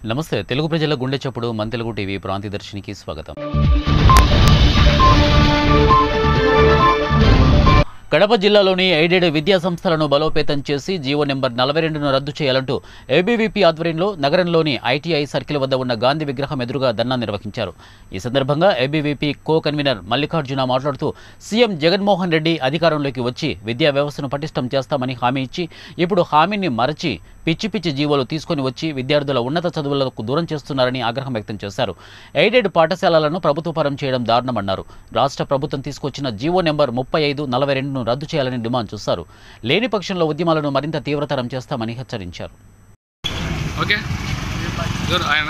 నమస్తే తెలుగు ప్రజల గుండె చప్పుడు మన తెలుగు టీవీ ప్రాంతీయ దర్శినికి స్వాగతం కడప జిల్లాలోని ఎయిడెడ్ విద్యా సంస్థలను బలోపేతం చేసి జీవో నెంబర్ నలభై రెండును రద్దు చేయాలంటూ ఏబీవీపీ ఆధ్వర్యంలో నగరంలోని ఐటీఐ సర్కిల్ వద్ద ఉన్న గాంధీ విగ్రహం ఎదురుగా ధర్నా నిర్వహించారు ఈ సందర్భంగా ఏబీవీపీ కో కన్వీనర్ మల్లికార్జున మాట్లాడుతూ సీఎం జగన్మోహన్ రెడ్డి అధికారంలోకి వచ్చి విద్యా వ్యవస్థను పటిష్టం చేస్తామని హామీ ఇచ్చి ఇప్పుడు హామీని మరచి పిచ్చి పిచ్చి జీవోలు తీసుకొని వచ్చి విద్యార్థుల ఉన్నత చదువులకు దూరం చేస్తున్నారని ఆగ్రహం వ్యక్తం చేశారు ఎయిడెడ్ పాఠశాలలను ప్రభుత్వపరం చేయడం దారుణమన్నారు రాష్ట్ర ప్రభుత్వం తీసుకొచ్చిన జీవో నెంబర్ ముప్పై ఐదు నలభై రెండును రద్దు చేయాలని డిమాండ్ చేశారు లేని పక్షంలో ఉద్యమాలను మరింత తీవ్రతరం చేస్తామని హెచ్చరించారు ఓకే ఎవరు ఆయన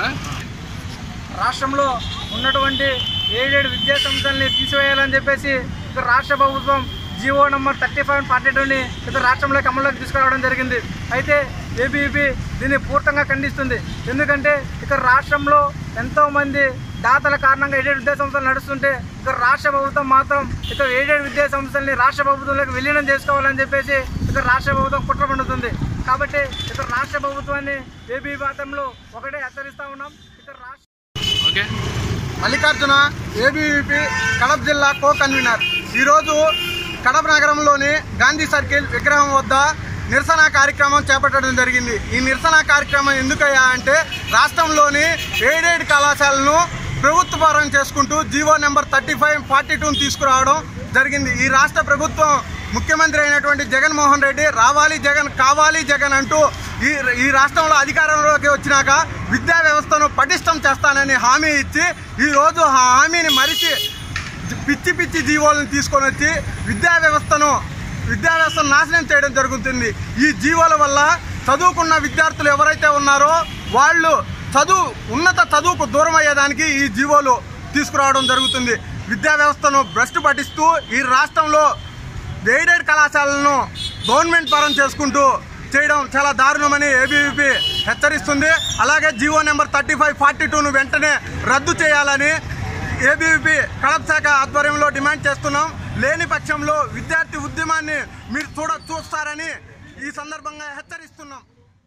రాష్ట్రంలో ఉన్నటువంటి ఎయిడెడ్ విద్యా సంస్థల్ని తీసివేయాలని చెప్పేసి ఇక రాష్ట్ర ప్రభుత్వం GO number thirty five forty టూని ఇక రాష్ట్రంలోకి అమల్లోకి తీసుకురావడం జరిగింది అయితే ఏబీవీపీ దీన్ని పూర్తంగా ఖండిస్తుంది ఎందుకంటే ఇక రాష్ట్రంలో ఎంతోమంది దాతల కారణంగా ఎయిడెడ్ విద్యా సంస్థలు నడుస్తుంటే ఇక రాష్ట్ర ప్రభుత్వం మాత్రం ఇక ఎయిడెడ్ విద్యా సంస్థల్ని రాష్ట్ర ప్రభుత్వంలోకి విలీనం చేసుకోవాలని చెప్పేసి ఇక రాష్ట్ర ప్రభుత్వం కుట్ర పండుతుంది కాబట్టి ఇక రాష్ట్ర ప్రభుత్వాన్ని ఏబీ పాతంలో ఒకటే హెచ్చరిస్తా ఉన్నాం ఇక రాష్ట్ర ఓకే మల్లికార్జున ఏబీవీపీ కడప జిల్లా కో కన్వీనర్ ఈరోజు కడప నగరంలోని గాంధీ సర్కిల్ విగ్రహం వద్ద నిరసన కార్యక్రమం చేపట్టడం జరిగింది ఈ నిరసన కార్యక్రమం ఎందుకయ్యా అంటే రాష్ట్రంలోని ఎయిడెడ్ కళాశాలను ప్రభుత్వపరం చేసుకుంటూ GO number thirty five forty టూని తీసుకురావడం జరిగింది ఈ రాష్ట్ర ప్రభుత్వం ముఖ్యమంత్రి అయినటువంటి జగన్మోహన్ రెడ్డి రావాలి జగన్ కావాలి జగన్ అంటూ ఈ ఈ రాష్ట్రంలో అధికారంలోకి వచ్చినాక విద్యా వ్యవస్థను పటిష్టం చేస్తానని హామీ ఇచ్చి ఈరోజు ఆ హామీని మరిచి పిచ్చి పిచ్చి జీవోలను తీసుకొని వచ్చి విద్యా వ్యవస్థను విద్యా వ్యవస్థను నాశనం చేయడం జరుగుతుంది ఈ జీవోల వల్ల చదువుకున్న విద్యార్థులు ఎవరైతే ఉన్నారో వాళ్ళు చదువు ఉన్నత చదువుకు దూరం అయ్యేదానికి ఈ జీవోలు తీసుకురావడం జరుగుతుంది విద్యా వ్యవస్థను భ్రష్టు పట్టిస్తూ ఈ రాష్ట్రంలో ఎయిడెడ్ కళాశాలను గవర్నమెంట్ పరం చేసుకుంటూ చేయడం చాలా దారుణమని ఏబీవీపీ హెచ్చరిస్తుంది అలాగే GO number thirty five forty టూను వెంటనే రద్దు చేయాలని ఏబీవీపీ కడప శాఖ ఆధ్వర్యంలో డిమాండ్ చేస్తున్నాం లేని పక్షంలో విద్యార్థి ఉద్యమాన్ని మీరు చూడ చూస్తారని ఈ సందర్భంగా హెచ్చరిస్తున్నాం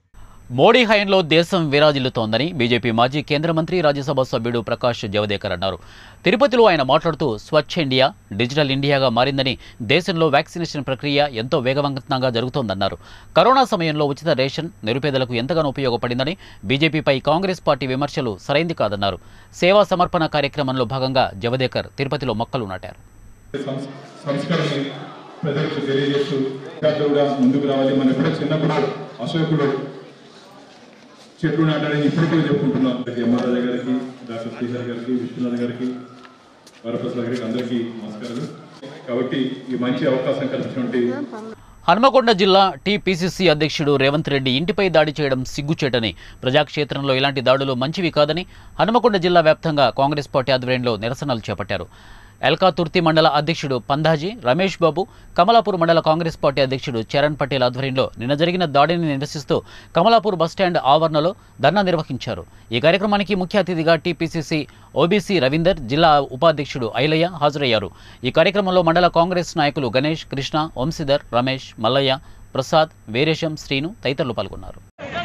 మోడీ హయంలో దేశం విరాజిల్లుతోందని బీజేపీ మాజీ కేంద్ర మంత్రి రాజ్యసభ సభ్యుడు ప్రకాష్ జవదేకర్ అన్నారు తిరుపతిలో ఆయన మాట్లాడుతూ స్వచ్ఛ ఇండియా డిజిటల్ ఇండియాగా మారిందని దేశంలో వ్యాక్సినేషన్ ప్రక్రియ ఎంతో వేగవంతంగా జరుగుతోందన్నారు కరోనా సమయంలో ఉచిత రేషన్ నిరుపేదలకు ఎంతగానో ఉపయోగపడిందని బీజేపీపై కాంగ్రెస్ పార్టీ విమర్శలు సరైంది కాదన్నారు సేవా సమర్పణ కార్యక్రమంలో భాగంగా జవదేకర్ తిరుపతిలో మొక్కలు నాటారు సంస్- సంస్కరణని ప్రజలకు తెలియజేస్తూ విద్యార్థులు కూడా ముందుకు రావాలి మనం కూడా చిన్నప్పుడు అశోకుడు చెట్లు నాటాడని ఇప్పుడు కూడా చెప్పుకుంటున్నాం ఎంఆర్ఆర్ గారికి డాక్టర్ శ్రీధర్ గారికి విశ్వనాథ్ గారికి వరప్రసాద్ గారికి అందరికీ నమస్కారాలు కాబట్టి ఈ మంచి అవకాశం కల్పించినటువంటి హన్మకొండ జిల్లా టీపీసీసీ అధ్యక్షుడు రేవంత్ రెడ్డి ఇంటిపై దాడి చేయడం సిగ్గుచేటని ప్రజాక్షేత్రంలో ఇలాంటి దాడులు మంచివి కాదని హన్మకొండ జిల్లా వ్యాప్తంగా కాంగ్రెస్ పార్టీ ఆధ్వర్యంలో నిరసనలు చేపట్టారు ఎల్కాతుర్తి మండల అధ్యక్షుడు పందాజీ రమేష్ బాబు కమలాపూర్ మండల కాంగ్రెస్ పార్టీ అధ్యక్షుడు చరణ్ పటేల్ ఆధ్వర్యంలో నిన్న జరిగిన దాడిని నిరసిస్తూ కమలాపూర్ బస్టాండ్ ఆవరణలో ధర్నా నిర్వహించారు ఈ కార్యక్రమానికి ముఖ్య అతిథిగా టీపీసీసీ ఓబీసీ రవీందర్ జిల్లా ఉపాధ్యక్షుడు ఐలయ్య హాజరయ్యారు ఈ కార్యక్రమంలో మండల కాంగ్రెస్ నాయకులు గణేష్ కృష్ణ వంశీధర్ రమేష్ మల్లయ్య ప్రసాద్ వీరేశం శ్రీను తదితరులు పాల్గొన్నారు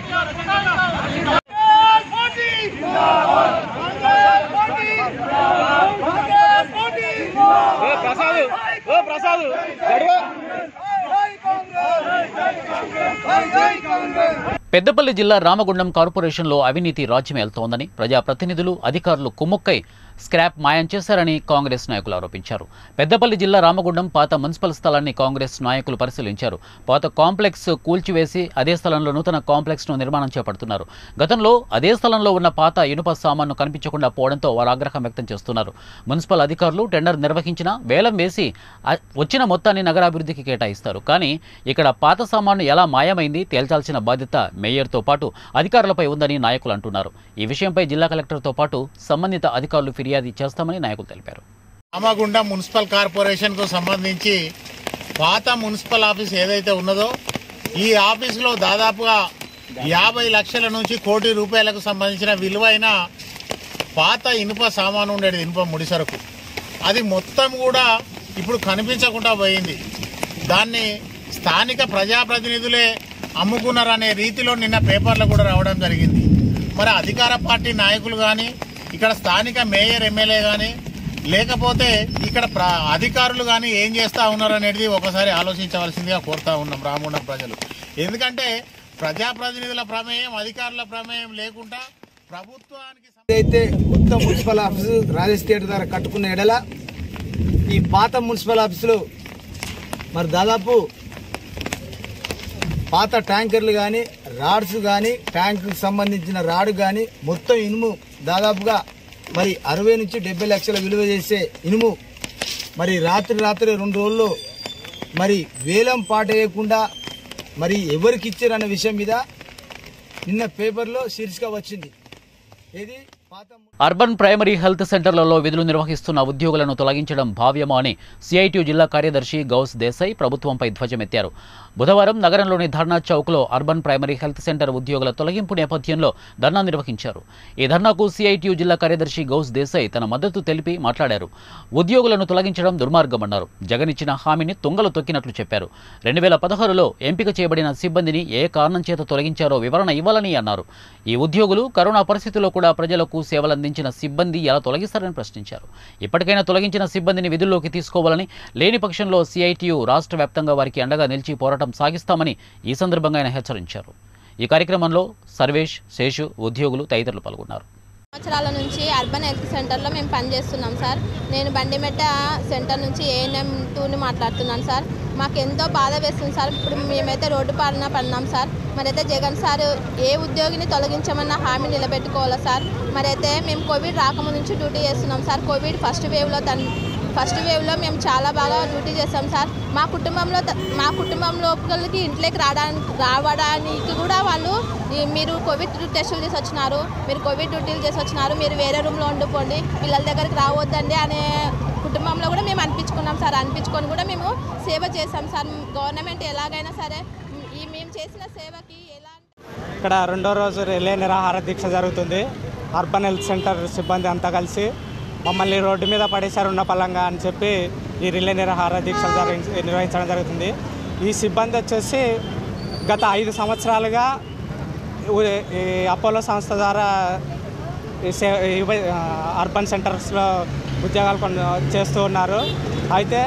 పెద్దపల్లి జిల్లా రామగుండం కార్పొరేషన్లో అవినీతి రాజ్యమేల్తోందని ప్రజాప్రతినిధులు అధికారులు కుమ్ముక్కై స్క్రాప్ మాయం చేశారని కాంగ్రెస్ నాయకులు ఆరోపించారు పెద్దపల్లి జిల్లా రామగుండం పాత మున్సిపల్ స్థలాన్ని కాంగ్రెస్ నాయకులు పరిశీలించారు పాత కాంప్లెక్స్ కూల్చివేసి అదే స్థలంలో నూతన కాంప్లెక్స్ను నిర్మాణం చేపడుతున్నారు గతంలో అదే స్థలంలో ఉన్న పాత ఇనుప సామాన్ను కనిపించకుండా పోవడంతో వారు ఆగ్రహం వ్యక్తం చేస్తున్నారు మున్సిపల్ అధికారులు టెండర్ నిర్వహించిన వేలం వేసి ఆ- వచ్చిన మొత్తాన్ని నగరాభివృద్ధికి కేటాయిస్తారు కానీ ఇక్కడ పాత సామాను ఎలా మాయమైంది తేల్చాల్సిన బాధ్యత మేయర్తో పాటు అధికారులపై ఉందని నాయకులు అంటున్నారు ఈ విషయంపై జిల్లా కలెక్టర్తో పాటు సంబంధిత అధికారులు ఫిర్యాదు చేస్తామని నాయకులు తెలిపారు రామగుండం మున్సిపల్ కార్పొరేషన్ కు సంబంధించి పాత మున్సిపల్ ఆఫీస్ ఏదైతే ఉన్నదో ఈ ఆఫీసులో దాదాపుగా యాభై లక్షల నుంచి కోటి రూపాయలకు సంబంధించిన విలువైన పాత ఇనుప సామాను ఉండేది ఇనుప ముడిసరకు అది మొత్తం కూడా ఇప్పుడు కనిపించకుండా పోయింది దాన్ని స్థానిక ప్రజాప్రతినిధులే అమ్ముకున్నారనే రీతిలో నిన్న పేపర్లో కూడా రావడం జరిగింది మరి అధికార పార్టీ నాయకులు కానీ ఇక్కడ స్థానిక మేయర్ ఎమ్మెల్యే కానీ లేకపోతే ఇక్కడ ప్ర అధికారులు కానీ ఏం చేస్తా ఉన్నారు అనేది ఒకసారి ఆలోచించవలసిందిగా కోరుతా ఉన్నాం రామగుండం ప్రజలు ఎందుకంటే ప్రజాప్రతినిధుల ప్రమేయం అధికారుల ప్రమేయం లేకుండా ప్రభుత్వానికి సం- అయితే కొత్త మున్సిపల్ ఆఫీసు రాజేష్ థియేటర్ ద్వారా కట్టుకున్న ఎడల ఈ పాత మున్సిపల్ ఆఫీసులో మరి దాదాపు పాత ట్యాంకర్లు కానీ రాడ్స్ కానీ ట్యాంకుకు సంబంధించిన రాడ్ కానీ మొత్తం ఇనుము దాదాపుగా మరి అరవై నుంచి డెబ్బై లక్షల విలువ చేసే ఇనుము మరి రాత్రి రాత్రి రెండు రోజుల్లో మరి వేలం పాట వేయకుండా మరి ఎవరికి ఇచ్చారన్న విషయం మీద నిన్న పేపర్లో శీర్షిక వచ్చింది ఇది పాత ము- అర్బన్ ప్రైమరీ హెల్త్ సెంటర్లలో విధులు నిర్వహిస్తున్న ఉద్యోగులను తొలగించడం భావ్యమా అని సిఐటియు జిల్లా కార్యదర్శి గౌస్ దేశాయ్ ప్రభుత్వంపై ధ్వజమెత్తారు బుధవారం నగరంలోని ధర్నా చౌక్లో అర్బన్ ప్రైమరీ హెల్త్ సెంటర్ ఉద్యోగుల తొలగింపు నేపథ్యంలో ధర్నా నిర్వహించారు ఈ ధర్నాకు సిఐటియు జిల్లా కార్యదర్శి గౌస్ దేశాయ్ తన మద్దతు తెలిపి మాట్లాడారు ఉద్యోగులను తొలగించడం దుర్మార్గమన్నారు జగన్ ఇచ్చిన హామీని తుంగలు తొక్కినట్లు చెప్పారు రెండు వేల పదహారులో ఎంపిక చేయబడిన సిబ్బందిని ఏ కారణం చేత తొలగించారో వివరణ ఇవ్వాలని అన్నారు ఈ ఉద్యోగులు కరోనా పరిస్థితుల్లో కూడా ప్రజలకు సేవలందించిన సిబ్బంది ఎలా తొలగిస్తారని ప్రశ్నించారు ఇప్పటికైనా తొలగించిన సిబ్బందిని విధుల్లోకి తీసుకోవాలని లేని పక్షంలో సిఐటియు రాష్ట్ర వ్యాప్తంగా వారికి అండగా నిలిచి పోరాటం సాగిస్తామని ఈ సందర్భంగా ఆయన హెచ్చరించారు ఈ కార్యక్రమంలో సర్వేష్ శేషు ఉద్యోగులు తదితరులు పాల్గొన్నారు సంవత్సరాల నుంచి అర్బన్ హెల్త్ సెంటర్లో మేము పనిచేస్తున్నాం సార్ నేను బండిమెట్ట సెంటర్ నుంచి ఏఎన్ఎం టూని మాట్లాడుతున్నాను సార్ మాకు ఎంతో బాధ వేస్తుంది సార్ ఇప్పుడు మేమైతే రోడ్డు పాలన పడినాం సార్ మరైతే జగన్ సార్ ఏ ఉద్యోగిని తొలగించమన్న హామీ నిలబెట్టుకోవాలా సార్ మరైతే మేము కోవిడ్ రాకముందు నుంచి డ్యూటీ చేస్తున్నాం సార్ కోవిడ్ ఫస్ట్ వేవ్లో తన్ ఫస్ట్ వేవ్లో మేము చాలా బాగా డ్యూటీ చేస్తాం సార్ మా కుటుంబంలో త- మా కుటుంబంలో ఒకరికి ఇంట్లోకి రావడానికి రావడానికి కూడా వాళ్ళు ఈ మీరు కోవిడ్ టెస్టులు చేసి వచ్చినారు మీరు కోవిడ్ డ్యూటీలు చేసి వచ్చినారు మీరు వేరే రూమ్లో ఉండిపోండి పిల్లల దగ్గరికి రావద్దండి అనే కుటుంబంలో కూడా మేము అనిపించుకున్నాం సార్ అనిపించుకొని కూడా మేము సేవ చేస్తాం సార్ గవర్నమెంట్ ఎలాగైనా సరే ఈ మేము చేసిన సేవకి ఎలా ఇక్కడ రెండో రోజు రిలే నిరాహార దీక్ష జరుగుతుంది అర్బన్ హెల్త్ సెంటర్ సిబ్బంది అంతా కలిసి మమ్మల్ని రోడ్డు మీద పడేశారు ఉన్న పలంగా అని చెప్పి ఈ రిలే నిరాహార దీక్ష జరిగి నిర్వహించడం జరుగుతుంది ఈ సిబ్బంది వచ్చేసి గత ఐదు సంవత్సరాలుగా ఉ- ఈ అపోలో సంస్థ ద్వారా ఈ సే- ఇవ- ఆ, అర్బన్ సెంటర్స్లో ఉద్యోగాలు కొన్ని చేస్తూ ఉన్నారు అయితే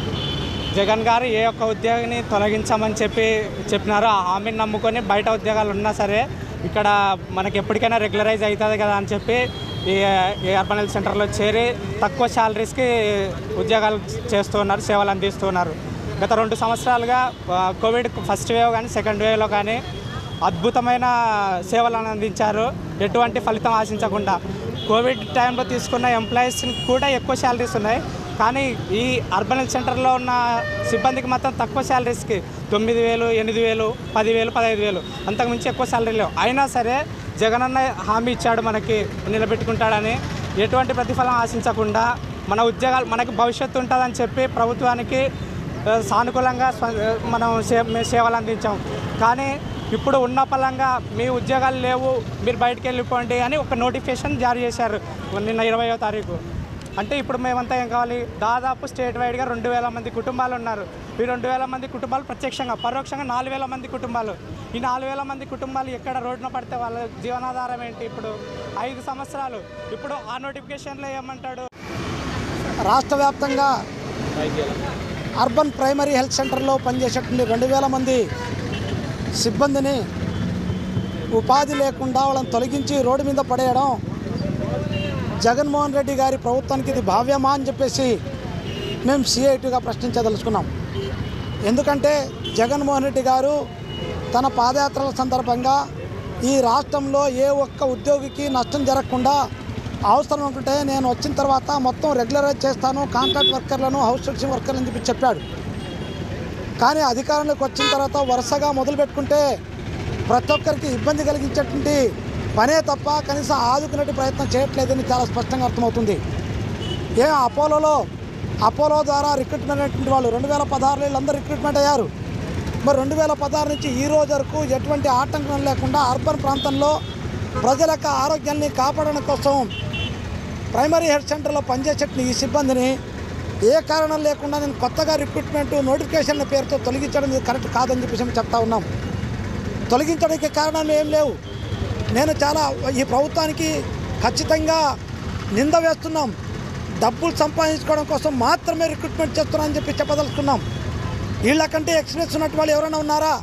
జగన్ గారు ఏ ఒక్క ఉద్యోగిని తొలగించమని చెప్పి చెప్పినారో ఆ హామీని నమ్ముకొని బయట ఉద్యోగాలు ఉన్నా సరే ఇక్కడ మనకి ఎప్పటికైనా రెగ్యులరైజ్ అవుతుంది కదా అని చెప్పి ఈ ఈ అర్బన్ హెల్త్ సెంటర్లో చేరి తక్కువ శాలరీస్కి ఉద్యోగాలు చేస్తూ ఉన్నారు సేవలు అందిస్తూ ఉన్నారు గత రెండు సంవత్సరాలుగా ఆ, కోవిడ్ ఫస్ట్ వేవ్ కానీ సెకండ్ వేవ్లో కానీ అద్భుతమైన సేవలను అందించారు ఎటువంటి ఫలితం ఆశించకుండా కోవిడ్ టైంలో తీసుకున్న ఎంప్లాయీస్కి కూడా ఎక్కువ శాలరీస్ ఉన్నాయి కానీ ఈ అర్బన్ హెల్త్ సెంటర్లో ఉన్న సిబ్బందికి మాత్రం తక్కువ శాలరీస్కి తొమ్మిది వేలు ఎనిమిది వేలు పదివేలు పదహైదు వేలు అంతకుమించి ఎక్కువ శాలరీ లేవు అయినా సరే జగనన్న హామీ ఇచ్చాడు మనకి నిలబెట్టుకుంటాడని ఎటువంటి ప్రతిఫలం ఆశించకుండా మన ఉద్యోగాలు మనకి భవిష్యత్తు ఉంటుందని చెప్పి ప్రభుత్వానికి ఆ, సానుకూలంగా స్వ- ఆ, మనం సే మేము సేవలు అందించాం కానీ ఇప్పుడు ఉన్న పలంగా మీ ఉద్యోగాలు లేవు మీరు బయటికి వెళ్ళిపోండి అని ఒక నోటిఫికేషన్ జారీ చేశారు నిన్న ఇరవయో తారీఖు అంటే ఇప్పుడు మేమంతా ఏం కావాలి దాదాపు స్టేట్ వైడ్గా రెండు వేల మంది కుటుంబాలు ఉన్నారు ఈ రెండు వేల మంది కుటుంబాలు ప్రత్యక్షంగా పరోక్షంగా నాలుగు వేల మంది కుటుంబాలు ఈ నాలుగు వేల మంది కుటుంబాలు ఎక్కడ రోడ్డున పడితే వాళ్ళ జీవనాధారం ఏంటి ఇప్పుడు ఐదు సంవత్సరాలు ఇప్పుడు ఆ నోటిఫికేషన్లో ఏమంటాడు రాష్ట్ర వ్యాప్తంగా అర్బన్ ప్రైమరీ హెల్త్ సెంటర్లో పనిచేసేటువంటి రెండు వేల మంది సిబ్బందిని ఉపాధి లేకుండా వాళ్ళని తొలగించి రోడ్డు మీద పడేయడం జగన్మోహన్ రెడ్డి గారి ప్రభుత్వానికి ఇది భావ్యమా అని చెప్పేసి మేము సిఐటిగా ప్రశ్నించదలుచుకున్నాం ఎందుకంటే జగన్మోహన్ రెడ్డి గారు తన పాదయాత్రల సందర్భంగా ఈ రాష్ట్రంలో ఏ ఒక్క ఉద్యోగికి నష్టం జరగకుండా అవసరం ఉంటుంటే నేను వచ్చిన తర్వాత మొత్తం రెగ్యులరైజ్ చేస్తాను కాంట్రాక్ట్ వర్కర్లను హౌస్ హోల్డింగ్ వర్కర్లు అని చెప్పి చెప్పాడు కానీ అధికారంలోకి వచ్చిన తర్వాత వరుసగా మొదలు పెట్టుకుంటే ప్రతి ఒక్కరికి ఇబ్బంది కలిగించేటువంటి పనే తప్ప కనీసం ఆదుకునే ప్రయత్నం చేయట్లేదని చాలా స్పష్టంగా అర్థమవుతుంది ఏ అపోలోలో అపోలో ద్వారా రిక్రూట్మెంట్ అయినటువంటి వాళ్ళు రెండు వేల పదహారులో వీళ్ళందరూ రిక్రూట్మెంట్ అయ్యారు మరి రెండు వేల పదహారు నుంచి ఈ రోజు వరకు ఎటువంటి ఆటంకం లేకుండా అర్బన్ ప్రాంతంలో ప్రజల యొక్క ఆరోగ్యాన్ని కాపాడడం కోసం ప్రైమరీ హెల్త్ సెంటర్లో పనిచేసేటువంటి ఈ సిబ్బందిని ఏ కారణం లేకుండా నేను కొత్తగా రిక్రూట్మెంట్ నోటిఫికేషన్ల పేరుతో తొలగించడం ఇది కరెక్ట్ కాదని చెప్పేసి మేము చెప్తా ఉన్నాం తొలగించడానికి కారణాలు ఏం లేవు నేను చాలా ఈ ప్రభుత్వానికి ఖచ్చితంగా నింద వేస్తున్నాం డబ్బులు సంపాదించుకోవడం కోసం మాత్రమే రిక్రూట్మెంట్ చేస్తున్నారని చెప్పి చెప్పదలుచుకున్నాం వీళ్ళకంటే ఎక్స్పీరియన్స్ ఉన్నట్టు వాళ్ళు ఎవరైనా ఉన్నారా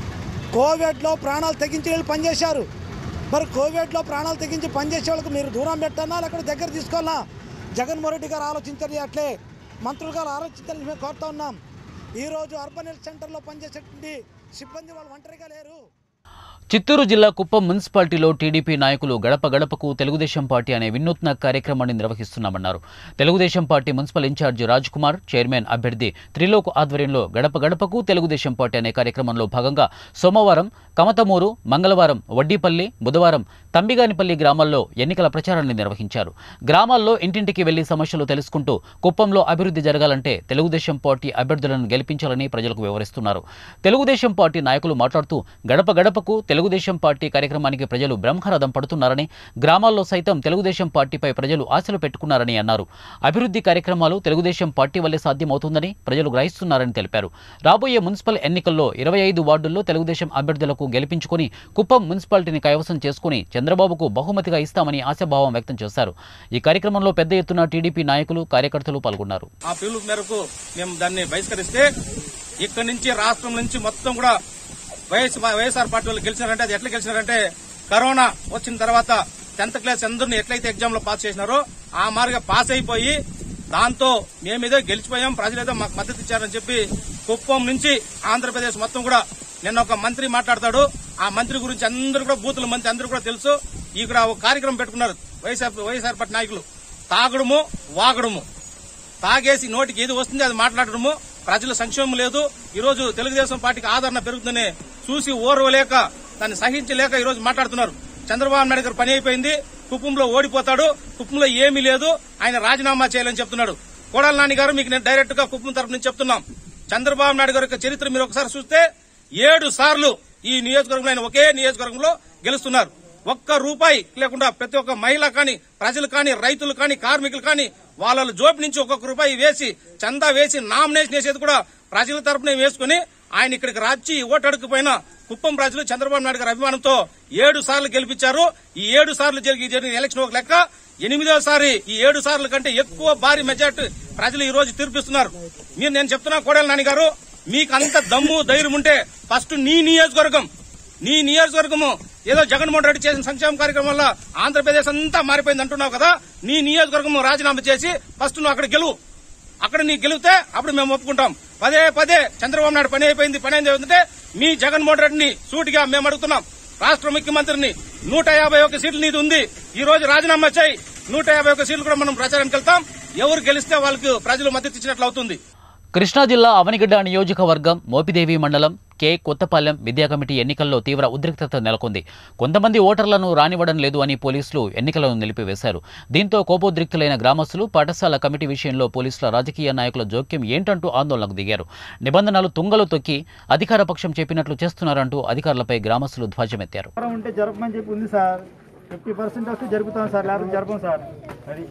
కోవిడ్లో ప్రాణాలు తెగించి వీళ్ళు పనిచేశారు మరి కోవిడ్లో ప్రాణాలు తెగించి పనిచేసే వాళ్ళకి మీరు దూరం పెట్టాలా లేకపోతే దగ్గర తీసుకోవాలా జగన్మోహన్ రెడ్డి గారు ఆలోచించండి అట్లే మంత్రులు గారు ఆలోచించాలని మేము కోరుతా ఉన్నాం ఈరోజు అర్బన్ హెల్త్ సెంటర్లో పనిచేసేటువంటి సిబ్బంది వాళ్ళు ఒంటరిగా లేరు చిత్తూరు జిల్లా కుప్పం మున్సిపాలిటీలో టీడీపీ నాయకులు గడప గడపకు తెలుగుదేశం పార్టీ అనే వినూత్న కార్యక్రమాన్ని నిర్వహిస్తున్నామన్నారు Telugu Desam party municipal incharge Raj Kumar chairman అభ్యర్థి త్రిలోక్ ఆధ్వర్యంలో గడప గడపకు తెలుగుదేశం పార్టీ అనే కార్యక్రమంలో భాగంగా సోమవారం కమతమూరు మంగళవారం వడ్డీపల్లి బుధవారం తంబిగానిపల్లి గ్రామాల్లో ఎన్నికల ప్రచారాన్ని నిర్వహించారు గ్రామాల్లో ఇంటింటికి వెళ్లి సమస్యలు తెలుసుకుంటూ కుప్పంలో అభివృద్ధి జరగాలంటే తెలుగుదేశం పార్టీ అభ్యర్థులను గెలిపించాలని ప్రజలకు వివరిస్తున్నారు తెలుగుదేశం పార్టీ నాయకులు మాట్లాడుతూ గడప గడపకు తెలుగుదేశం పార్టీ కార్యక్రమానికి ప్రజలు బ్రహ్మరథం పడుతున్నారని గ్రామాల్లో సైతం తెలుగుదేశం పార్టీపై ప్రజలు ఆశలు పెట్టుకున్నారని అన్నారు అభివృద్ధి కార్యక్రమాలు తెలుగుదేశం పార్టీ వల్లే సాధ్యమవుతుందని ప్రజలు గ్రహిస్తున్నారని తెలిపారు రాబోయే మున్సిపల్ ఎన్నికల్లో ఇరవై ఐదు వార్డుల్లో తెలుగుదేశం అభ్యర్థులకు గెలిపించుకుని కుప్పం మున్సిపాలిటీని కైవసం చేసుకుని చంద్రబాబుకు బహుమతిగా ఇస్తామని ఆశాభావం వ్యక్తం చేశారు ఈ కార్యక్రమంలో పెద్ద ఎత్తున టీడీపీ నాయకులు కార్యకర్తలు పాల్గొన్నారు ఆ పిలుపు మేరకు మేము దాన్ని బహిష్కరిస్తే ఇక్కడి నుంచి రాష్ట్రం నుంచి మొత్తం కూడా వైఎస్ వైఎస్ఆర్ పార్టీ వాళ్ళు గెలిచినారంటే అది ఎట్లా గెలిచినారంటే కరోనా వచ్చిన తర్వాత టెన్త్ క్లాస్ అందరిని ఎట్లయితే ఎగ్జామ్ లో పాస్ చేసినారో ఆ మార్గ పాస్ అయిపోయి దాంతో మేమేదో గెలిచిపోయాం ప్రజలేదో మాకు మద్దతు ఇచ్చారని చెప్పి కుప్పం నుంచి ఆంధ్రప్రదేశ్ మొత్తం కూడా నిన్న ఒక మంత్రి మాట్లాడతాడు ఆ మంత్రి గురించి అందరూ కూడా బూతుల మంత్రి అందరూ కూడా తెలుసు ఇక్కడ ఒక కార్యక్రమం పెట్టుకున్నారు వైఎస్ఆర్ వైఎస్ఆర్ పార్టీ నాయకులు తాగడము వాగడము తాగేసి నోటికి ఏది వస్తుంది అది మాట్లాడడము ప్రజల సంక్షేమం లేదు ఈ రోజు తెలుగుదేశం పార్టీకి ఆదరణ పెరుగుతుందని చూసి ఓర్వలేక దాన్ని సహించలేక ఈ రోజు మాట్లాడుతున్నారు చంద్రబాబు నాయుడు గారు పని అయిపోయింది కుప్పంలో ఓడిపోతాడు కుప్పంలో ఏమీ లేదు ఆయన రాజీనామా చేయాలని చెప్తున్నాడు కోడాల నాని గారు మీకు నేను డైరెక్ట్ గా కుప్పం తరపు నుంచి చెప్తున్నాం చంద్రబాబు నాయుడు గారి యొక్క చరిత్ర మీరు ఒకసారి చూస్తే ఏడు సార్లు ఈ నియోజకవర్గంలో ఆయన ఒకే నియోజకవర్గంలో గెలుస్తున్నారు ఒక్క రూపాయి లేకుండా ప్రతి ఒక్క మహిళ కానీ ప్రజలు కానీ రైతులు కానీ కార్మికులు కానీ వాళ్ళ జోబు నుంచి ఒక్కొక్క రూపాయి వేసి చందా వేసి నామినేషన్ వేసేది కూడా ప్రజల తరపునే వేసుకుని ఆయన ఇక్కడికి రాచి ఓటు అడుగుపోయిన కుప్పం ప్రజలు చంద్రబాబు నాయుడు గారి అభిమానంతో ఏడు సార్లు గెలిపించారు ఈ ఏడు సార్లు జరిగి జరిగిన ఎలక్షన్ ఒక లెక్క ఎనిమిదోసారి ఈ ఏడు సార్లు కంటే ఎక్కువ భారీ మెజార్టీ ప్రజలు ఈ రోజు తీర్పిస్తున్నారు మీరు నేను చెప్తున్నా కోడెల నాని గారు మీకు అంత దమ్ము ధైర్యం ఉంటే ఫస్ట్ నీ నియోజకవర్గం నీ నియోజకవర్గము ఏదో జగన్మోహన్ రెడ్డి చేసిన సంక్షేమ కార్యక్రమం వల్ల ఆంధ్రప్రదేశ్ అంతా మారిపోయింది అంటున్నావు కదా నీ నియోజకవర్గం రాజీనామా చేసి ఫస్ట్ నువ్వు అక్కడ గెలువు అక్కడ నీ గెలిగితే అప్పుడు మేము ఒప్పుకుంటాం పదే పదే చంద్రబాబు నాయుడు పని అయిపోయింది పని ఏంది అంటే మీ జగన్మోహన్ రెడ్డిని సూటిగా మేము అడుగుతున్నాం రాష్ట్ర ముఖ్యమంత్రిని నూట యాభై ఒక్క సీట్లు నీది ఉంది ఈ రోజు రాజీనామా చేయి నూట యాభై ఒక్క సీట్లు కూడా మనం ప్రచారానికి వెళ్తాం ఎవరు గెలిస్తే వాళ్ళకి ప్రజలు మద్దతు ఇచ్చినట్లు అవుతుంది కృష్ణా జిల్లా అవనిగడ్డ నియోజకవర్గం మోపిదేవి మండలం కె కొత్తపాలెం విద్యా కమిటీ ఎన్నికల్లో తీవ్ర ఉద్రిక్తత నెలకొంది కొంతమంది ఓటర్లను రానివ్వడం లేదు అని పోలీసులు ఎన్నికలను నిలిపివేశారు దీంతో కోపోద్రిక్తులైన గ్రామస్తులు పాఠశాల కమిటీ విషయంలో పోలీసుల రాజకీయ నాయకుల జోక్యం ఏంటంటూ ఆందోళనకు దిగారు నిబంధనలు తుంగలు తొక్కి అధికార పక్షం చెప్పినట్లు చేస్తున్నారంటూ అధికారులపై గ్రామస్తులు ధ్వజమెత్తారు వ్యాపారం ఉంటే జరపమని చెప్పి ఉంది సార్ ఫిఫ్టీ పర్సెంట్ వస్తే జరుపుతాం సార్ లేకపోతే జరపం సార్ అది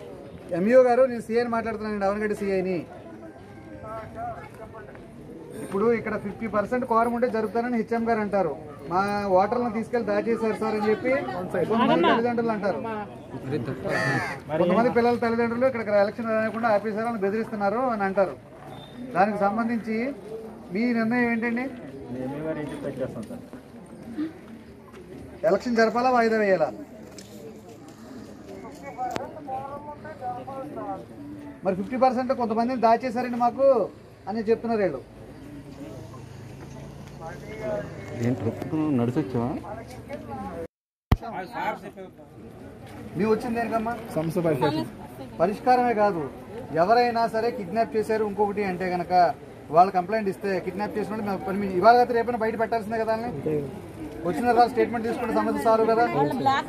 ఎంఈఓ గారు నేను సీఐని మాట్లాడుతున్నానండి అవనగడ్డ సీఐని ఇప్పుడు ఇక్కడ ఫిఫ్టీ పర్సెంట్ కోరం ఉంటే జరుపుతానని హెచ్ఎం గారు అంటారు మా ఓటర్లను తీసుకెళ్లి బ్యాచ్ చేశారు సార్ అని చెప్పి కొంతమంది తల్లిదండ్రులు అంటారు కొంతమంది పిల్లల తల్లిదండ్రులు ఇక్కడ ఎలక్షన్ రాకుండా ఆపేశారు అని బెదిరిస్తున్నారు అని అంటారు దానికి సంబంధించి మీ నిర్ణయం ఏంటండి మేము గారు ఏం చెప్తే చేస్తాం సార్ ఎలక్షన్ జరపాలా వాయిదా వేయాలా మరి ఫిఫ్టీ పర్సెంట్ కొంతమందిని దాచేశారండి మాకు అని చెప్తున్నారు వీళ్ళు నడిచొచ్చా మేము వచ్చింది దేనికమ్మా సంస్థ పరిశీలన పరిష్కారమే కాదు ఎవరైనా సరే కిడ్నాప్ చేశారు ఇంకొకటి అంటే గనక వాళ్ళు కంప్లైంట్ ఇస్తే కిడ్నాప్ చేసిన వాళ్ళు మేము పని ఇవాళ అయితే రేపైనా బయట పెట్టాల్సిందే కదా వాళ్ళని? వచ్చిన తర్వాత స్టేట్మెంట్ తీసుకుంటే సమస్య సాల్వ్ కదా బ్లాక్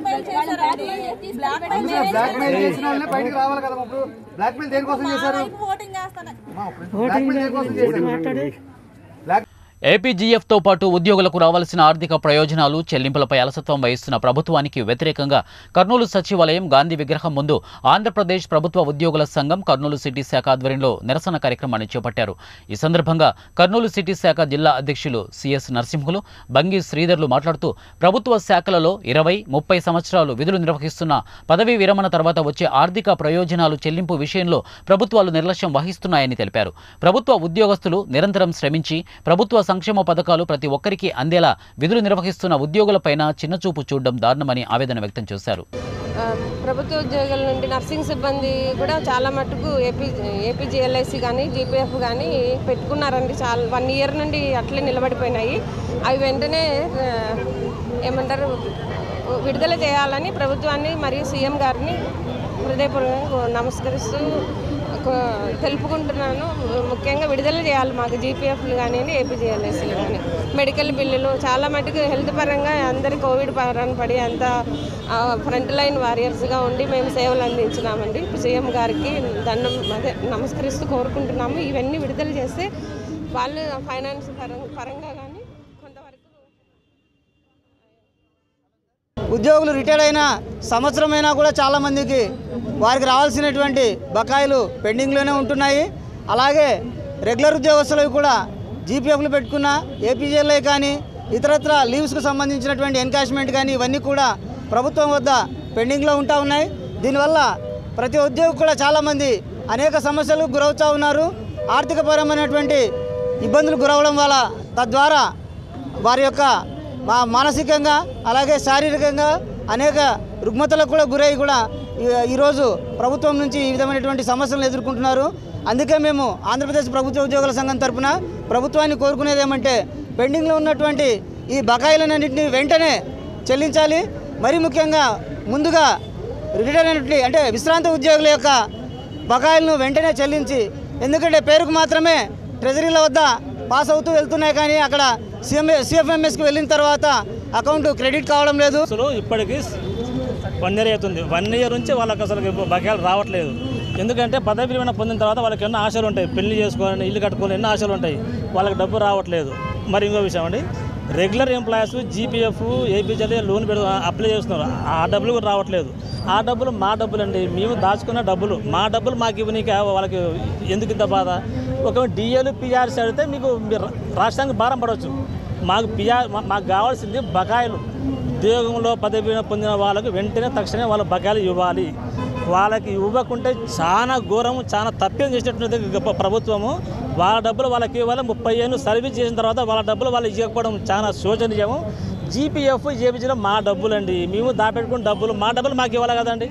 మెయిల్ చేసిన వాళ్ళని బయటకు రావాలి కదా ఇప్పుడు బ్లాక్ మెయిల్ దేనికోసం చేశారు బ్లాక్ మెయిల్ దేనికోసం చేశారు బ్లాక్ ఏపీజీఎఫ్తో పాటు ఉద్యోగులకు రావాల్సిన ఆర్థిక ప్రయోజనాలు చెల్లింపులపై అలసత్వం వహిస్తున్న ప్రభుత్వానికి వ్యతిరేకంగా కర్నూలు సచివాలయం గాంధీ విగ్రహం ముందు ఆంధ్రప్రదేశ్ ప్రభుత్వ ఉద్యోగుల సంఘం కర్నూలు సిటీ శాఖ ఆధ్వర్యంలో నిరసన కార్యక్రమాన్ని చేపట్టారు ఈ సందర్భంగా కర్నూలు సిటీ శాఖ జిల్లా అధ్యక్షులు సిఎస్ నరసింహులు బంగి శ్రీధర్లు మాట్లాడుతూ ప్రభుత్వ శాఖలలో ఇరవై ముప్పై సంవత్సరాలు విధులు నిర్వహిస్తున్న పదవీ విరమణ తర్వాత వచ్చే ఆర్థిక ప్రయోజనాలు చెల్లింపు విషయంలో ప్రభుత్వాలు నిర్లక్ష్యం వహిస్తున్నాయని తెలిపారు ప్రభుత్వ ఉద్యోగస్తులు నిరంతరం శ్రమించి ప్రభుత్వ సంక్షేమ పథకాలు ప్రతి ఒక్కరికి అందేలా విధులు నిర్వహిస్తున్న ఉద్యోగులపైన చిన్నచూపు చూడడం దారుణమని ఆవేదన వ్యక్తం చేశారు ఆ, ప్రభుత్వ ఉద్యోగుల నుండి నర్సింగ్ సిబ్బంది కూడా చాలా మటుకు ఏపీ ఏపీజీఎల్ఐసి కానీ జీపీఎఫ్ కానీ పెట్టుకున్నారండి చాలా వన్ ఇయర్ నుండి అట్లే నిలబడిపోయినాయి అవి వెంటనే ఆ, ఏమంటారు విడుదల చేయాలని ప్రభుత్వాన్ని మరియు సీఎం గారిని హృదయపూర్వకంగా నమస్కరిస్తూ ఒక- తెలుపుకుంటున్నాను ముఖ్యంగా విడుదల చేయాలి మాకు జీపీఎఫ్లు కానీ ఏపీజీఎల్ఎస్లు కానీ మెడికల్ బిల్లులు చాలా మటుకు హెల్త్ పరంగా అందరి కోవిడ్ పరాన పడి అంత ఫ్రంట్ లైన్ వారియర్స్గా ఉండి మేము సేవలు అందించినామండి సీఎం గారికి దండం అదే నమస్కరిస్తూ కోరుకుంటున్నాము ఇవన్నీ విడుదల చేస్తే వాళ్ళు ఫైనాన్స్ పరంగా పరంగా కానీ ఉద్యోగులు రిటైర్డ్ అయిన సంవత్సరమైనా కూడా చాలామందికి వారికి రావాల్సినటువంటి బకాయిలు పెండింగ్లోనే ఉంటున్నాయి అలాగే రెగ్యులర్ ఉద్యోగస్తులకు కూడా జీపీఎఫ్లు పెట్టుకున్న ఏపీజీఎల్ఐ కానీ ఇతరత్ర లీవ్స్కు సంబంధించినటువంటి ఎన్కాష్మెంట్ కానీ ఇవన్నీ కూడా ప్రభుత్వం వద్ద పెండింగ్లో ఉంటా ఉన్నాయి దీనివల్ల ప్రతి ఉద్యోగి కూడా చాలామంది అనేక సమస్యలకు గురవుతూ ఉన్నారు ఆర్థికపరమైనటువంటి ఇబ్బందులు గురవడం వల్ల తద్వారా వారి యొక్క మా మానసికంగా అలాగే శారీరకంగా అనేక రుగ్మతలకు కూడా గురై కూడా ఈ- ఈరోజు ప్రభుత్వం నుంచి ఈ విధమైనటువంటి సమస్యలను ఎదుర్కొంటున్నారు అందుకే మేము ఆంధ్రప్రదేశ్ ప్రభుత్వ ఉద్యోగుల సంఘం తరపున ప్రభుత్వాన్ని కోరుకునేది ఏమంటే పెండింగ్లో ఉన్నటువంటి ఈ బకాయిలన్నింటినీ వెంటనే చెల్లించాలి మరీ ముఖ్యంగా ముందుగా రిటైర్ అయినటువంటి అంటే విశ్రాంత ఉద్యోగుల యొక్క బకాయిలను వెంటనే చెల్లించి ఎందుకంటే పేరుకు మాత్రమే ట్రెజరీల వద్ద పాస్ అవుతూ వెళ్తున్నాయి కానీ అక్కడ సీఎం సిఎఫ్ఎంఎస్కి వెళ్ళిన తర్వాత అకౌంట్ క్రెడిట్ కావడం లేదు అసలు ఇప్పటికీ వన్ ఇయర్ అవుతుంది వన్ ఇయర్ నుంచి వాళ్ళకి అసలు బకాయిలు రావట్లేదు ఎందుకంటే పదవి విరమణ పొందిన తర్వాత వాళ్ళకి ఎన్నో ఆశలు ఉంటాయి పెళ్లి చేసుకోవాలని ఇల్లు కట్టుకోవాలని ఎన్నో ఆశలు ఉంటాయి వాళ్ళకి డబ్బు రావట్లేదు మరి ఇంకో విషయం అండి regular employees GPF APG loan పెడు అప్లై చేస్తున్నారు ఆ డబ్బులు కూడా రావట్లేదు ఆ డబ్బులు మా డబ్బులు అండి మేము దాచుకున్న డబ్బులు మా డబ్బులు మాకు ఇవ్వనీకి వాళ్ళకి ఎందుకు ఇంత బాధ ఒకవేళ డిఏలు పిఆర్సీ అడిగితే మీకు మీరు రాష్ట్రానికి భారం పడవచ్చు మాకు పిఆర్ మాకు కావాల్సింది బకాయిలు ఉద్యోగంలో పదవి పొందిన వాళ్ళకు వెంటనే తక్షణమే వాళ్ళ బకాయిలు ఇవ్వాలి వాళ్ళకి ఇవ్వకుంటే చాలా ఘోరం చాలా తప్పేం చేసినట్టు గొప్ప ప్రభుత్వము వాళ్ళ డబ్బులు వాళ్ళకి ఇవ్వాలి ముప్పై ఏళ్ళు సర్వీస్ చేసిన తర్వాత వాళ్ళ డబ్బులు వాళ్ళు ఇవ్వకపోవడం చాలా శోచనీయము జీపీఎఫ్ జేబీజీలో మా డబ్బులండి మేము దాపెట్టుకున్న డబ్బులు మా డబ్బులు మాకు ఇవ్వాలి కదండి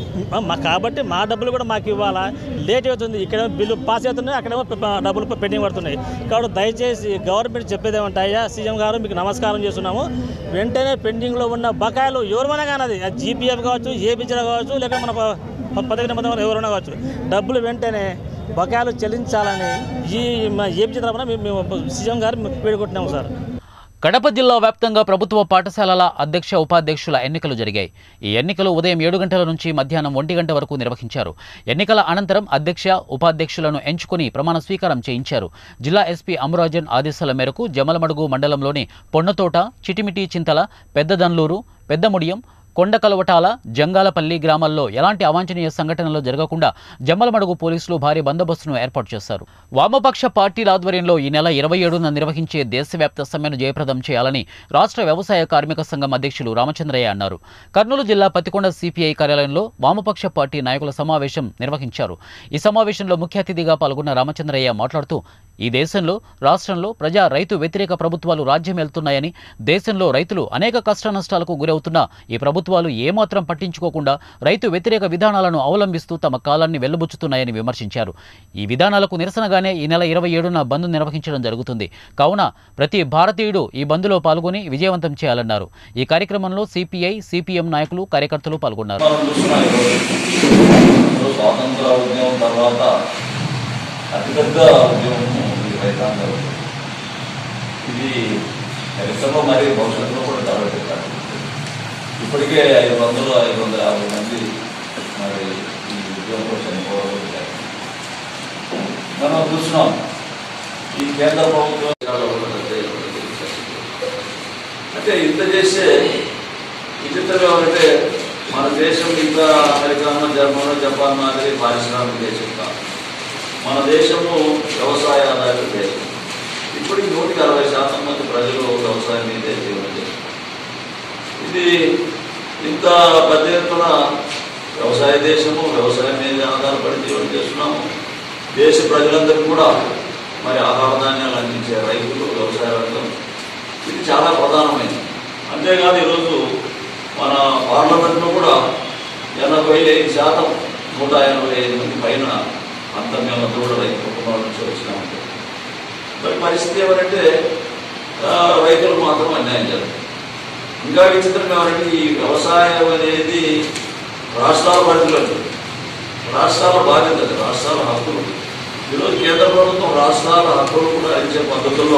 మా కాబట్టి మా డబ్బులు కూడా మాకు ఇవ్వాలా లేట్ అవుతుంది ఇక్కడ బిల్లు పాస్ అవుతున్నాయి అక్కడేమో ప- డబ్బులు పెండింగ్ పడుతున్నాయి కాబట్టి దయచేసి గవర్నమెంట్ చెప్పేది ఏమంటే అయ్యా సీఎం గారు మీకు నమస్కారం చేస్తున్నాము వెంటనే పెండింగ్లో ఉన్న బకాయిలు ఎవరిమైనా కానీ అది జీపీఎఫ్ కావచ్చు ఏపీజీలో కావచ్చు లేక మన ప- ప- పదవి నిబంధనలు ఎవరైనా కావచ్చు డబ్బులు వెంటనే బకాయిలు చెల్లించాలని ఈ మా ఏపీ తరఫున మేము మేము సీఎం గారు వేడుకుంటున్నాము సార్ కడప జిల్లా వ్యాప్తంగా ప్రభుత్వ పాఠశాలల అధ్యక్ష ఉపాధ్యక్షుల ఎన్నికలు జరిగాయి ఈ ఎన్నికలు ఉదయం ఏడు గంటల నుంచి మధ్యాహ్నం ఒంటి గంట వరకు నిర్వహించారు ఎన్నికల అనంతరం అధ్యక్ష ఉపాధ్యక్షులను ఎంచుకుని ప్రమాణ స్వీకారం చేయించారు జిల్లా ఎస్పీ అమరాజన్ ఆదేశాల మేరకు జమలమడుగు మండలంలోని పొన్నతోట చిటిమిటి చింతల పెద్దదన్లూరు పెద్దముడియం కొండ కలవటాల జంగాలపల్లి గ్రామాల్లో ఎలాంటి అవాంఛనీయ సంఘటనలు జరగకుండా జమ్మలమడుగు పోలీసులు భారీ బందోబస్తును ఏర్పాటు చేశారు వామపక్ష పార్టీల ఆధ్వర్యంలో ఈ నెల ఇరవై ఏడున నిర్వహించే దేశవ్యాప్త సమ్మెను జయప్రదం చేయాలని రాష్ట్ర వ్యవసాయ కార్మిక సంఘం అధ్యక్షులు రామచంద్రయ్య అన్నారు కర్నూలు జిల్లా పతికొండ సిపిఐ కార్యాలయంలో వామపక్ష పార్టీ నాయకుల సమావేశం నిర్వహించారు ఈ సమావేశంలో ముఖ్య అతిథిగా పాల్గొన్న రామచంద్రయ్య మాట్లాడుతూ ఈ దేశంలో రాష్ట్రంలో ప్రజా రైతు వ్యతిరేక ప్రభుత్వాలు రాజ్యం వెళ్తున్నాయని దేశంలో రైతులు అనేక కష్ట నష్టాలకు గురవుతున్నా ఈ ప్రభుత్వాలు ఏమాత్రం పట్టించుకోకుండా రైతు వ్యతిరేక విధానాలను అవలంబిస్తూ తమ కాలాన్ని వెల్లబుచ్చుతున్నాయని విమర్శించారు ఈ విధానాలకు నిరసనగానే ఈ నెల ఇరవై ఏడున బంద్ నిర్వహించడం జరుగుతుంది కావున ప్రతి భారతీయుడు ఈ బంద్లో పాల్గొని విజయవంతం చేయాలన్నారు ఈ కార్యక్రమంలో సిపిఐ సిపిఎం నాయకులు కార్యకర్తలు పాల్గొన్నారు స్వాతంత్ర ఉద్యమం తర్వాత అతిపెద్ద ఉద్యమం ఈ రైతాంగ ఉద్యమం. ఇది చరిత్రలో మరి భవిష్యత్తులో కూడా తలపెట్టారు ఇప్పటికే ఐదు వందలు ఐదు వందల యాభై మంది మరి ఈ ఉద్యమంలో చనిపోవడం జరిగింది. మనం చూస్తున్నాం ఈ కేంద్ర ప్రభుత్వం ఉన్నట్లయితే అంటే ఇంత చేస్తే విచిత్రం ఏమంటే మన దేశం ఇంకా అమెరికానో జర్మనో జపాన్ మాదిరి పారిశ్రామిక దేశం కాదు మన దేశము వ్యవసాయ ఆధారిత దేశం ఇప్పటికి నూటికి అరవై శాతం మంది ప్రజలు వ్యవసాయం మీదే జీవనం చేస్తారు ఇది ఇంత పెద్ద ఎత్తున వ్యవసాయ దేశము వ్యవసాయం మీద ఆధారపడి జీవనం చేస్తున్నాము దేశ ప్రజలందరికీ కూడా మరి ఆహార ధాన్యాలు అందించే రైతులు వ్యవసాయ రంగం ఇది చాలా ప్రధానమైనది అంతేకాదు ఈరోజు మన పార్లమెంట్లో కూడా ఎనభై ఐదు శాతం నూట ఎనభై ఐదు మంది పైన అంతర్గతంలో కూడా రైతు కుటుంబాల నుంచి వచ్చినామంటే మరి పరిస్థితి ఏమంటే ఆ, రైతులకు మాత్రం అన్యాయం జరుగుతుంది ఇంకా విచిత్రం ఏమంటే ఈ వ్యవసాయం అనేది రాష్ట్రాల పరిధిలో ఉంటుంది. రాష్ట్రాల బాధ్యత అది, రాష్ట్రాల హక్కులు ఈరోజు కేంద్ర ప్రభుత్వం రాష్ట్రాల హక్కులు కూడా ఇచ్చే పద్ధతుల్లో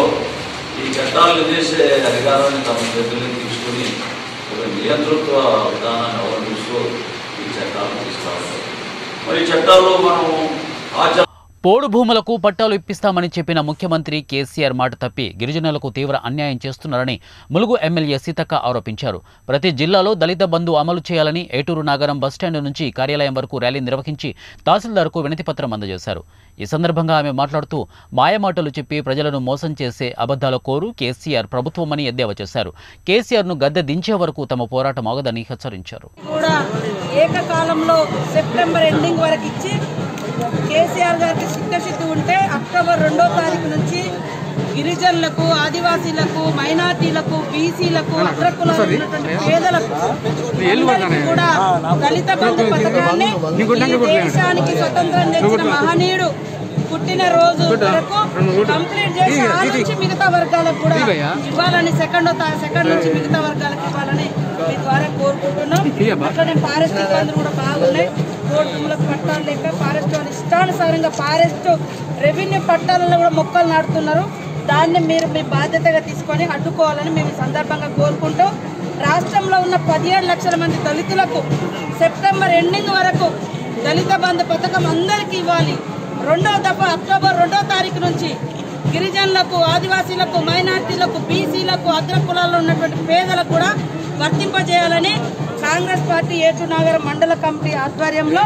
ఈ చట్టాలను చేసే అధికారాన్ని తమ చేతుల్లోకి తీసుకుని ఒక నియంతృత్వ విధానాన్ని అవలంబిస్తూ ఈ చట్టాలను తీసుకురావాలి మరి ఈ చట్టాల్లో మనం ఆచరణ పోడు భూములకు పట్టాలు ఇప్పిస్తామని చెప్పిన ముఖ్యమంత్రి కేసీఆర్ మాట తప్పి గిరిజనులకు తీవ్ర అన్యాయం చేస్తున్నారని ములుగు ఎమ్మెల్యే సీతక్క ఆరోపించారు ప్రతి జిల్లాలో దళిత బంధు అమలు చేయాలని ఏటూరు నాగరం బస్టాండ్ నుంచి కార్యాలయం వరకు ర్యాలీ నిర్వహించి తహసీల్దార్కు వినతిపత్రం అందజేశారు ఈ సందర్భంగా ఆమె మాట్లాడుతూ మాయమాటలు చెప్పి ప్రజలను మోసం చేసే అబద్ధాల కోరు కేసీఆర్ ప్రభుత్వమని ఎద్దేవా చేశారు కేసీఆర్ను గద్దె దించే వరకు తమ పోరాటం ఆగదని హెచ్చరించారు కూడా ఏకకాలంలో సెప్టెంబర్ ఎండింగ్ వరకు ఇచ్చి కేసీఆర్ గారికి చిత్తశుద్ధి ఉంటే అక్టోబర్ రెండో తారీఖు నుంచి గిరిజనులకు ఆదివాసీలకు మైనార్టీలకు బీసీలకు అగ్రకులాలు ఉన్నటువంటి పేదలకు అందరికీ కూడా దళిత బంధు పథకాన్ని ఈ దేశానికి స్వతంత్రం తెచ్చిన మహనీయుడు పుట్టిన రోజు వరకు కంప్లీట్ చేసి ఆ నుంచి మిగతా వర్గాలకు కూడా ఇవ్వాలని సెకండ్ సెకండ్ నుంచి మిగతా వర్గాలకు ఇవ్వాలని మీ ద్వారా కోరుకుంటున్నాం అట్లనే ఫారెస్ట్ ఇబ్బందులు కూడా బాగున్నాయి రోడ్డులకు పట్టాలు లేక ఫారెస్ట్ వాళ్ళు ఇష్టానుసారంగా ఫారెస్ట్ రెవెన్యూ పట్టాలలో కూడా మొక్కలు నాటుతున్నారు దాన్ని మీరు మీ బాధ్యతగా తీసుకొని అడ్డుకోవాలని మేము ఈ సందర్భంగా కోరుకుంటూ రాష్ట్రంలో ఉన్న పదిహేడు లక్షల మంది దళితులకు సెప్టెంబర్ ఎండింగ్ వరకు దళిత బంధు పథకం అందరికీ ఇవ్వాలి రెండో దఫా అక్టోబర్ రెండో తారీఖు నుంచి గిరిజనులకు ఆదివాసీలకు మైనార్టీలకు బీసీలకు అగ్రకులాల్లో ఉన్నటువంటి పేదలకు కూడా వర్తింపజేయాలని కాంగ్రెస్ పార్టీ ఏటు నగరం మండల కమిటీ ఆధ్వర్యంలో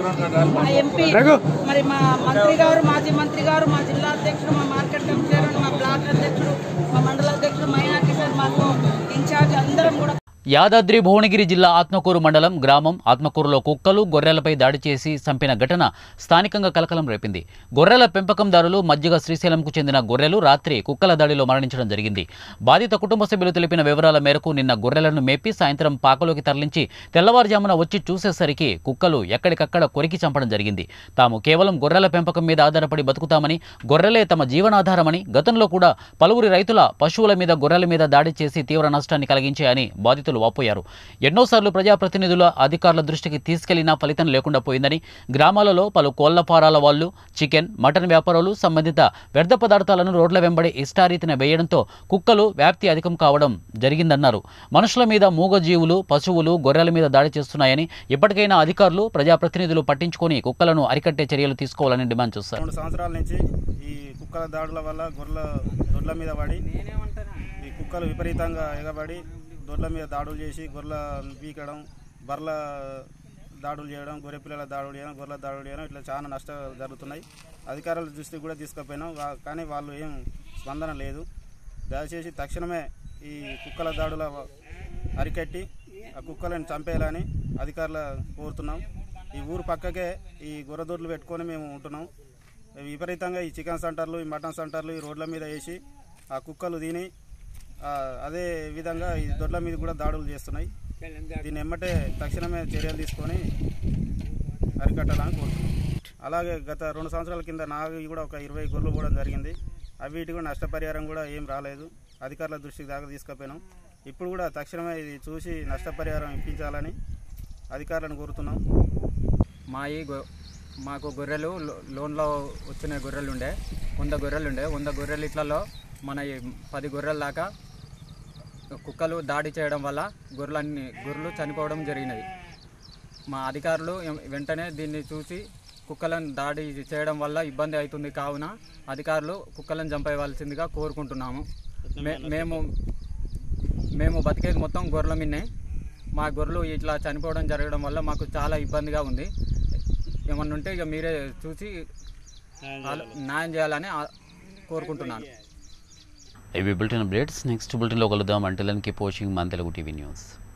మా ఎంపీ మరి మా మంత్రి గారు మాజీ మంత్రి గారు మా జిల్లా అధ్యక్షుడు మా మార్కెట్ కమిటీ చైర్మన్, మా బ్లాక్ అధ్యక్షుడు మా మండల అధ్యక్షుడు మైనార్టీ సార్ మాకు ఇన్ఛార్జ్ అందరం కూడా యాదాద్రి భువనగిరి జిల్లా ఆత్మకూరు మండలం గ్రామం ఆత్మకూరులో కుక్కలు గొర్రెలపై దాడి చేసి చంపిన ఘటన స్థానికంగా కలకలం రేపింది గొర్రెల పెంపకందారులు మధ్యగ శ్రీశైలంకు చెందిన గొర్రెలు రాత్రి కుక్కల దాడిలో మరణించడం జరిగింది బాధిత కుటుంబ సభ్యులు తెలిపిన వివరాల మేరకు నిన్న గొర్రెలను మేపి సాయంత్రం పాకలోకి తరలించి తెల్లవారుజామున వచ్చి చూసేసరికి కుక్కలు ఎక్కడికక్కడ కొరికి చంపడం జరిగింది తాము కేవలం గొర్రెల పెంపకం మీద ఆధారపడి బతుకుతామని గొర్రెలే తమ జీవనాధారమని గతంలో కూడా పలువురి రైతుల పశువుల మీద గొర్రెల మీద దాడి చేసి తీవ్ర నష్టాన్ని కలిగించాయని బాధితులు వాపోయారు ఎన్నోసార్లు ప్రజాప్రతినిధుల అధికారుల దృష్టికి తీసుకెళ్లినా ఫలితం లేకుండా పోయిందని గ్రామాలలో పలు కోళ్ల ఫారాల వాళ్ళు చికెన్ మటన్ వ్యాపారులు సంబంధిత వ్యర్థ పదార్థాలను రోడ్ల వెంబడి ఇష్టారీతిన వేయడంతో కుక్కలు వ్యాప్తి అధికం కావడం జరిగిందన్నారు మనుషుల మీద మూగజీవులు పశువులు గొర్రెల మీద దాడి చేస్తున్నాయని ఇప్పటికైనా అధికారులు ప్రజాప్రతినిధులు పట్టించుకొని కుక్కలను అరికట్టే చర్యలు తీసుకోవాలని డిమాండ్ చేశారు రెండు సంవత్సరాల నుంచి ఈ కుక్కల దాడుల వల్ల గొర్రెల దొడ్ల మీద పడి ఈ కుక్కలు విపరీతంగా ఎగబడి దొడ్ల మీద దాడులు చేసి గొర్రెల పీకడం బర్రెల దాడులు చేయడం గొర్రె పిల్లల దాడులు చేయడం గొర్రెల దాడులు చేయడం ఇట్లా చాలా నష్టాలు జరుగుతున్నాయి అధికారుల దృష్టికి కూడా తీసుకుపోయినాం వా- కానీ వాళ్ళు ఏం స్పందన లేదు దయచేసి తక్షణమే ఈ కుక్కల దాడుల అరికట్టి ఆ కుక్కలను చంపేయాలని అధికారుల కోరుతున్నాం ఈ ఊరు పక్కకే ఈ గొర్రెదొడ్లు పెట్టుకొని మేము ఉంటున్నాం విపరీతంగా ఈ చికెన్ సెంటర్లు ఈ మటన్ సెంటర్లు ఈ రోడ్ల మీద వేసి ఆ కుక్కలు తిని ఆ, అదే విధంగా ఈ దొడ్ల మీద కూడా దాడులు చేస్తున్నాయి దీన్ని ఎమ్మటే తక్షణమే చర్యలు తీసుకొని అరికట్టాలని కోరుతున్నాం అలాగే గత రెండు సంవత్సరాల కింద నావి కూడా ఒక ఇరవై గొర్రెలు కూడా జరిగింది అవిటి కూడా నష్టపరిహారం కూడా ఏం రాలేదు అధికారుల దృష్టికి దాకా తీసుకుపోయినాం ఇప్పుడు కూడా తక్షణమే ఇది చూసి నష్టపరిహారం ఇప్పించాలని అధికారులను కోరుతున్నాం మా ఈ గొ- మాకు గొర్రెలు లో- లోన్లో వచ్చిన గొర్రెలు ఉండే వంద గొర్రెలు ఉండే వంద గొర్రెలు ఇట్లలో మన ఈ పది గొర్రెల దాకా కుక్కలు దాడి చేయడం వల్ల గొర్రెలన్నీ గొర్రెలు చనిపోవడం జరిగినది మా అధికారులు ఎం- వెంటనే దీన్ని చూసి కుక్కలను దాడి చేయడం వల్ల ఇబ్బంది అవుతుంది కావున అధికారులు కుక్కలను చంపేయవలసిందిగా కోరుకుంటున్నాము మే- మేము మేము బతికేది మొత్తం గొర్రెల మిన్నే మా గొర్రెలు ఇట్లా చనిపోవడం జరగడం వల్ల మాకు చాలా ఇబ్బందిగా ఉంది ఏమన్నా ఉంటే ఇక మీరే చూసి ఆలో- న్యాయం చేయాలని ఆ- కోరుకుంటున్నాను ఇవి బులెటిన్ అప్డేట్స్ నెక్స్ట్ బులెటిన్లో కలుద్దాం అంటిలన్కి పోషింగ్ మన తెలుగు టీవీ న్యూస్